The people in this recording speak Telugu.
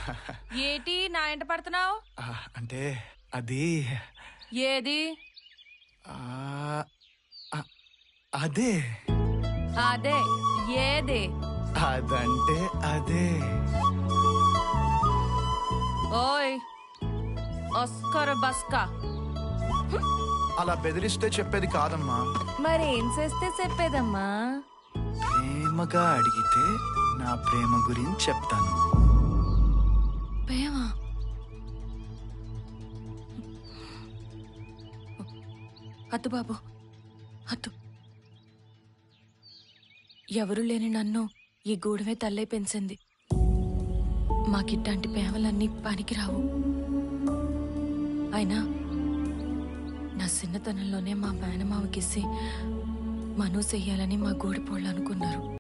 ఏటి నా ఎంట పడుతున్నావు ఆ, అంటే అది ఏది ఆ, ఆ, అదే అదే ఏది అదంటే అదే ఓయ్ ఒస్కర్ బస్కా అలా బెదిరిస్తే చెప్పేది కాదమ్మా మరి ఏం చేస్తే చెప్పేదమ్మా ప్రేమగా అడిగితే నా ప్రేమ గురించి చెప్తాను ప్రేమ అద్దు బాబు అద్దు ఎవరు లేని నన్ను ఈ గూడమే తల్లే పెంచింది మాకిట్లాంటి ప్రేమలన్నీ పనికిరావు అయినా నా చిన్నతనంలోనే మా మేనమావకిసి మనూ చెయ్యాలని మా గూడిపోళ్ళు అనుకున్నారు